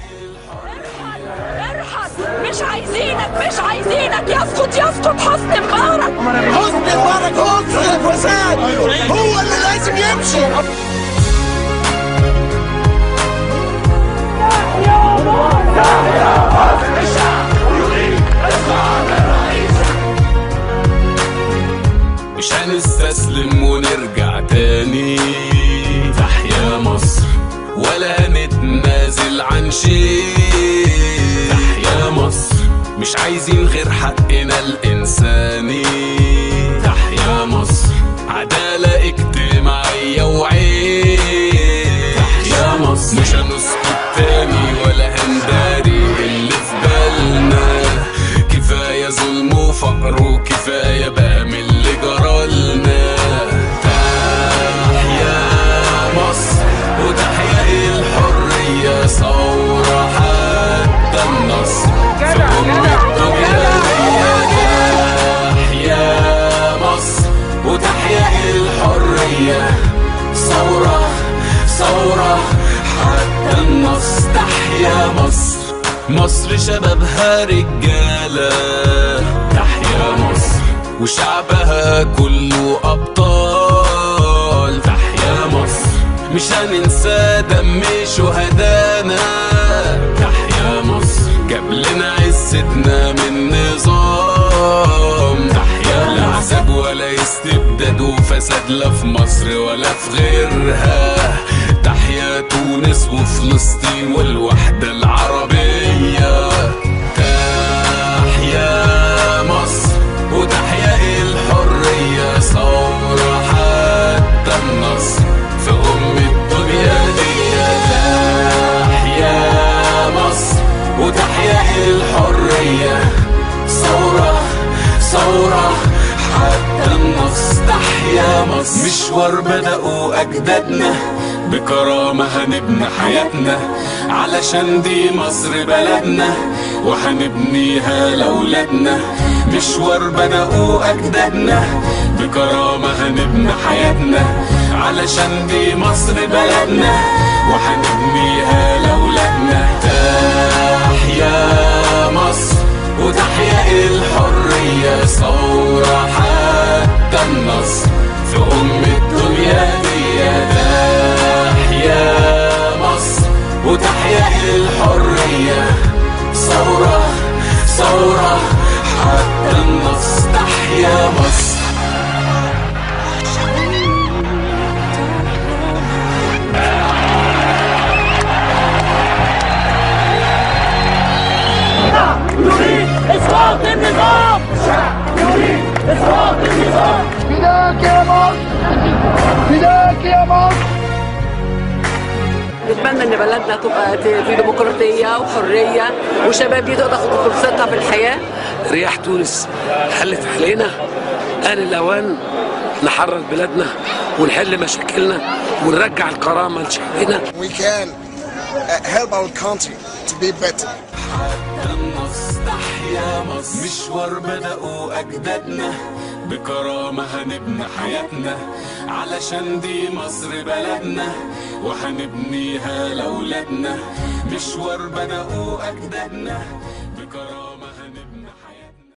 ارحل مش عايزينك مش عايزينك يسقط يسقط حسني مبارك حسني مبارك عنصر الفساد هو اللي لازم يمشي مش هنستسلم ونرجع تاني تحيا مصر ولا نتنازل عن شيء تحيا مصر مش عايزين غير حقنا الإنساني تحيا مصر عدالة اجتماعية وعين تحيا مصر مش هنسكت تاني ولا هنداري اللي في بالنا كفاية ظلم وفقر وكفاية بقى من اللي جرالنا تحيا مصر وتحيا الحرية ثورة حتى النصر في أم الدنيا تحيا مصر وتحيا الحرية ثورة ثورة حتى النصر تحيا مصر مصر شبابها رجالة تحيا مصر وشعبها كله أبطال تحيا مصر مش هننسى دم شهدانا تحيا مصر جاب لنا عزتنا من نظام تحيا لا عذاب ولا استبداد وفساد لا في مصر ولا في غيرها تحيا تونس وفلسطين والوحدة العربية تحيا مصر وتحيا الحرية ثورة حتى النصر في أم الدنيا دي تحيا مصر وتحيا الحرية ثورة ثورة حتى النصر تحيا مصر مشوار بدأوا أجدادنا بكرامة هنبني حياتنا علشان دي مصر بلدنا وهنبنيها لأولادنا مشوار بدأوا أجدادنا بكرامة هنبني حياتنا علشان دي مصر بلدنا وهنبنيها لأولادنا تحيا مصر وتحيا الحرية ثورة حتى النصر في أم الدنيا دي تحيا مصر وتحيا الحرية ثورة ثورة حتى النصر تحيا مصر اسقاط النظام اسقاط النظام فداك يا مصر فداك يا مصر نتمنى ان بلدنا تبقى في ديمقراطيه وحريه وشباب دي تقدر تاخد فرصتها في الحياه رياح تونس حلت علينا آن الأوان نحرر بلادنا ونحل مشاكلنا ونرجع الكرامة لشعبنا we can uh, help our country to be better حتى النص تحيا مصر مشوار بدأوا أجدادنا بكرامة هنبني حياتنا علشان دي مصر بلدنا وهنبنيها لأولادنا مشوار بدأوا أجدادنا بكرامة